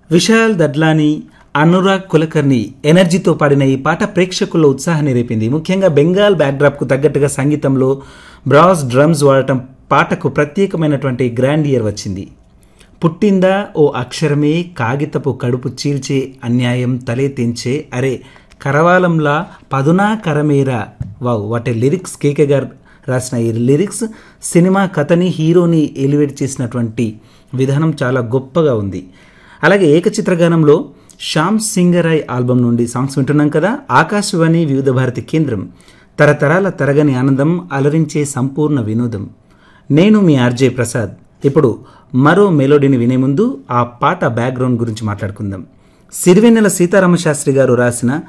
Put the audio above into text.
విశాల్ దడ్లాని అనురాగ్ కులకర్ణి ఎనర్జీతో పాడిన ఈ పాట ప్రేక్షకుల్లో ఉత్సాహాన్ని రేపింది ముఖ్యంగా బెంగాల్ బ్యాక్డ్రాప్కు తగ్గట్టుగా సంగీతంలో బ్రాస్ డ్రమ్స్ వాడటం పాటకు ప్రత్యేకమైనటువంటి గ్రాండ్ ఇయర్ వచ్చింది పుట్టిందా ఓ అక్షరమే కాగితపు కడుపు చీల్చే అన్యాయం తలే తెంచే అరే కరవాలంలా పదునా కరమేరా వావ్ వాటి లిరిక్స్ కేకే గారు రాసిన ఈ లిరిక్స్ సినిమా కథని హీరోని ఎలివేట్ చేసినటువంటి విధానం చాలా గొప్పగా ఉంది అలాగే ఏకచిత్రగానంలో శ్యామ్ సింగరాయ్ ఆల్బమ్ నుండి సాంగ్స్ వింటున్నాం కదా ఆకాశవాణి వివిధ భారతి కేంద్రం తరతరాల తరగని ఆనందం అలరించే సంపూర్ణ వినోదం నేను మీ ఆర్జే ప్రసాద్ ఇప్పుడు మరో మెలోడీని వినే ముందు ఆ పాట బ్యాక్గ్రౌండ్ గురించి మాట్లాడుకుందాం సిరివెన్నెల సీతారామశాస్త్రి గారు రాసిన